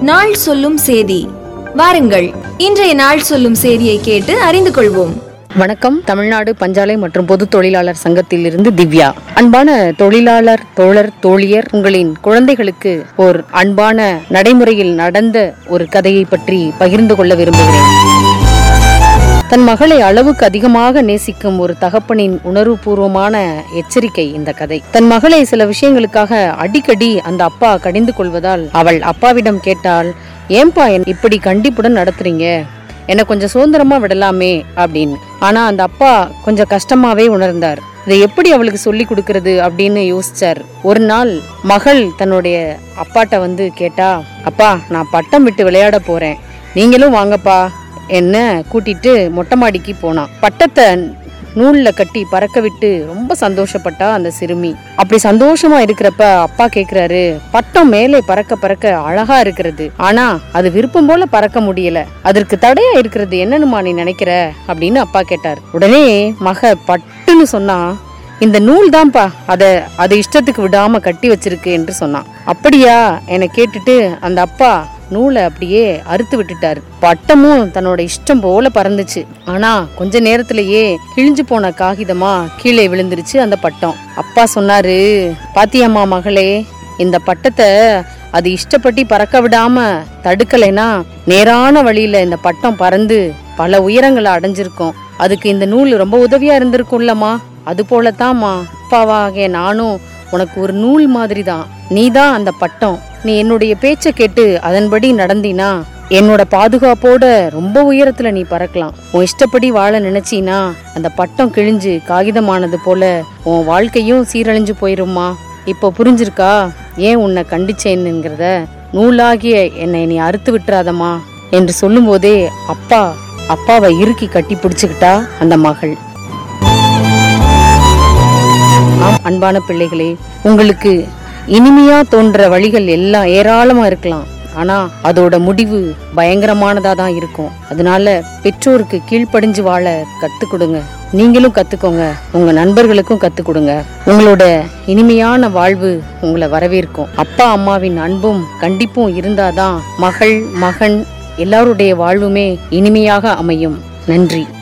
நாள் சொல்லும் சேதி வாருங்கள் இன்றைய நாள் சொல்லும் சேதியை கேட்டு அறிந்து கொள்வோம் வணக்கம் தமிழ்நாடு பஞ்சாலை மற்றும் பொது தொழிலாளர் சங்கத்தில் இருந்து திவ்யா அன்பான தொழிலாளர் தோழர் தோழியர் உங்களின் குழந்தைகளுக்கு ஒரு அன்பான நடைமுறையில் நடந்த ஒரு கதையை பற்றி பகிர்ந்து கொள்ள விரும்புகிறேன் தன் மகளை அளவுக்கு அதிகமாக நேசிக்கும் ஒரு தகப்பனின் உணர்வுபூர்வமான எச்சரிக்கை இந்த கதை தன் மகளை சில விஷயங்களுக்காக அடிக்கடி அந்த அப்பா கடிந்து கொள்வதால் அவள் அப்பாவிடம் கேட்டால் ஏன்பா என் இப்படி கண்டிப்புடன் நடத்துறீங்க என்னை கொஞ்சம் சுதந்திரமா விடலாமே அப்படின்னு ஆனா அந்த அப்பா கொஞ்சம் கஷ்டமாவே உணர்ந்தார் இதை எப்படி அவளுக்கு சொல்லி கொடுக்கறது அப்படின்னு யோசிச்சார் ஒரு நாள் மகள் தன்னுடைய அப்பாட்ட வந்து கேட்டா அப்பா நான் பட்டம் விட்டு விளையாட போறேன் நீங்களும் வாங்கப்பா என்ன கூட்டிட்டு மொட்டை மாடிக்கு போனான் பட்டத்தை நூல்ல கட்டி பறக்க விட்டு ரொம்ப சந்தோஷப்பட்டா அந்த சிறுமி அப்படி சந்தோஷமா இருக்கிறப்ப அப்பா கேக்குறாரு பட்டம் மேலே பறக்க பறக்க அழகா இருக்கிறது ஆனா அது விருப்பம் போல பறக்க முடியல அதற்கு தடையா இருக்கிறது என்னன்னுமா நீ நினைக்கிற அப்படின்னு அப்பா கேட்டார் உடனே மக பட்டுன்னு சொன்னா இந்த நூல் தான்ப்பா அத அது இஷ்டத்துக்கு விடாம கட்டி வச்சிருக்கு என்று சொன்னான் அப்படியா என கேட்டுட்டு அந்த அப்பா நூலை அப்படியே அறுத்து விட்டுட்டாரு பட்டமும் தன்னோட இஷ்டம் போல பறந்துச்சு ஆனா கொஞ்ச நேரத்திலேயே கிழிஞ்சு போன காகிதமா கீழே விழுந்துருச்சு அந்த பட்டம் அப்பா சொன்னாரு பாத்தியம்மா மகளே இந்த பட்டத்தை அது இஷ்டப்பட்டு பறக்க விடாம தடுக்கலைன்னா நேரான வழியில இந்த பட்டம் பறந்து பல உயரங்களை அடைஞ்சிருக்கும் அதுக்கு இந்த நூல் ரொம்ப உதவியா இருந்திருக்கும்லம்மா அது போலத்தாம்மா அப்பாவாகிய நானும் உனக்கு ஒரு நூல் மாதிரி தான் நீ தான் அந்த பட்டம் நீ என்னுடைய பேச்சை கேட்டு அதன்படி நடந்தினா என்னோட பாதுகாப்போட ரொம்ப உயரத்துல நீ பறக்கலாம் உன் இஷ்டப்படி வாழ நினைச்சினா அந்த பட்டம் கிழிஞ்சு காகிதமானது போல உன் வாழ்க்கையும் சீரழிஞ்சு போயிரும்மா இப்போ புரிஞ்சிருக்கா ஏன் உன்னை கண்டிச்சேன்னுங்கிறத நூலாகிய என்னை நீ அறுத்து விட்டுறாதம்மா என்று சொல்லும்போதே அப்பா அப்பாவை இறுக்கி கட்டி பிடிச்சுக்கிட்டா அந்த மகள் ஆம் அன்பான பிள்ளைகளே உங்களுக்கு இனிமையா தோன்ற வழிகள் எல்லாம் ஏராளமா இருக்கலாம் ஆனா அதோட முடிவு பயங்கரமானதா தான் இருக்கும் அதனால பெற்றோருக்கு கீழ்ப்படிஞ்சு வாழ கத்து கொடுங்க நீங்களும் கத்துக்கோங்க உங்க நண்பர்களுக்கும் கத்து கொடுங்க உங்களோட இனிமையான வாழ்வு உங்களை வரவேற்கும் அப்பா அம்மாவின் அன்பும் கண்டிப்பும் இருந்தாதான் மகள் மகன் எல்லாருடைய வாழ்வுமே இனிமையாக அமையும் நன்றி